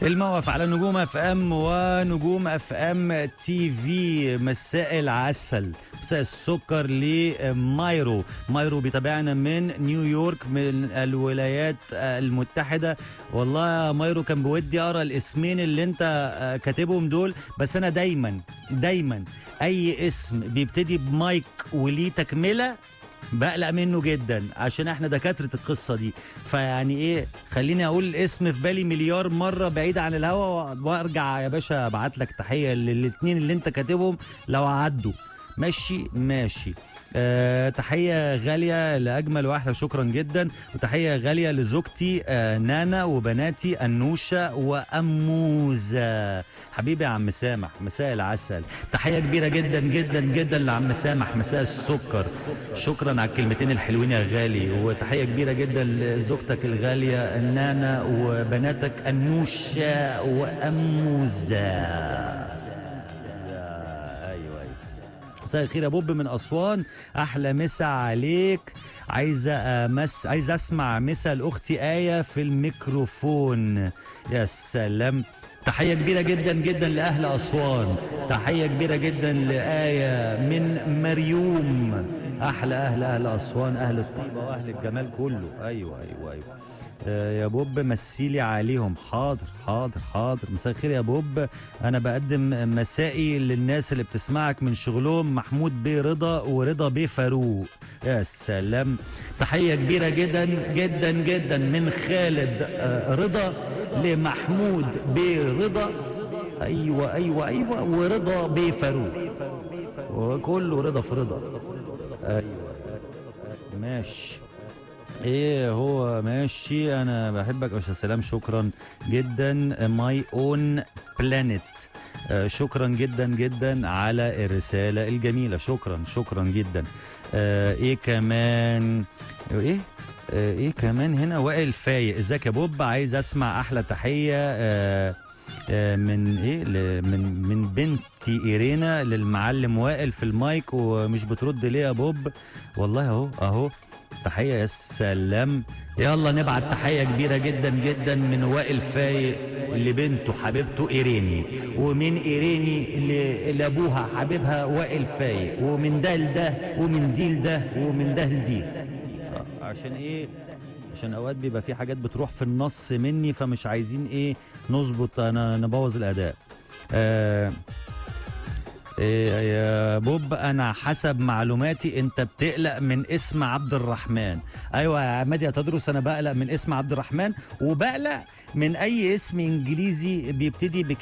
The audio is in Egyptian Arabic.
الموقف على نجوم اف ام ونجوم اف ام تي في مساء العسل مساء السكر لمايرو مايرو بيتابعنا من نيويورك من الولايات المتحدة والله يا مايرو كان بودي اقرا الاسمين اللي انت آه، كاتبهم دول بس انا دايما دايما اي اسم بيبتدي بمايك وليه تكمله بقلق منه جدا عشان احنا دكاتره القصه دي فيعني ايه خليني اقول الاسم في بالي مليار مره بعيد عن الهوا وارجع يا باشا ابعت لك تحيه للاثنين اللي انت كاتبهم لو عدوا ماشي ماشي أه تحية غالية لأجمل واحدة شكرا جدا وتحية غالية لزوجتي أه نانا وبناتي أنوشة وأموزة حبيبي يا عم سامح مساء العسل تحية كبيرة جدا جدا جدا لعم سامح مساء السكر شكرا على الكلمتين الحلوين يا غالي وتحية كبيرة جدا لزوجتك الغالية نانا وبناتك أنوشة وأموزة ايوه ايوه مساء الخير يا بوب من اسوان احلى مسا عليك عايزه امس عايزه اسمع مسا لاختي ايه في الميكروفون يا سلام تحية كبيرة جدا جدا لأهل أسوان تحية كبيرة جدا لآية من مريوم أحلى أهل أهل أسوان أهل الطيبة وأهل الجمال كله أيوة أيوة أيوة آه، يا بوب مسيلي عليهم حاضر حاضر حاضر مساء الخير يا بوب انا بقدم مسائي للناس اللي بتسمعك من شغلهم محمود بيه رضا ورضا بيه فاروق يا سلام تحيه كبيره جدا جدا جدا من خالد آه، رضا لمحمود بيه رضا ايوه ايوه ايوه ورضا بيه فاروق وكله رضا في رضا ايوه ماشي ايه هو ماشي انا بحبك يا استاذ سلام شكرا جدا ماي اون بلانيت شكرا جدا جدا على الرساله الجميله شكرا شكرا جدا آه ايه كمان ايه آه ايه كمان هنا وائل فايق ازيك يا بوب عايز اسمع احلى تحيه آه آه، من ايه ل- من من بنتي ايرينا للمعلم وائل في المايك ومش بترد ليه يا بوب والله اهو اهو تحيه يا سلام يلا نبعت تحيه كبيره جدا جدا من وائل فايق لبنته حبيبته ايريني ومن ايريني ل- لابوها حبيبها وائل فايق ومن ده لده ومن دي لده ومن ده لدي آه، عشان ايه عشان اوقات بيبقى في حاجات بتروح في النص مني فمش عايزين ايه نظبط انا نبوظ الاداء آه إيه يا بوب انا حسب معلوماتي انت بتقلق من اسم عبد الرحمن ايوه يا عماد يا تدرس انا بقلق من اسم عبد الرحمن وبقلق من اي اسم انجليزي بيبتدي بكلمه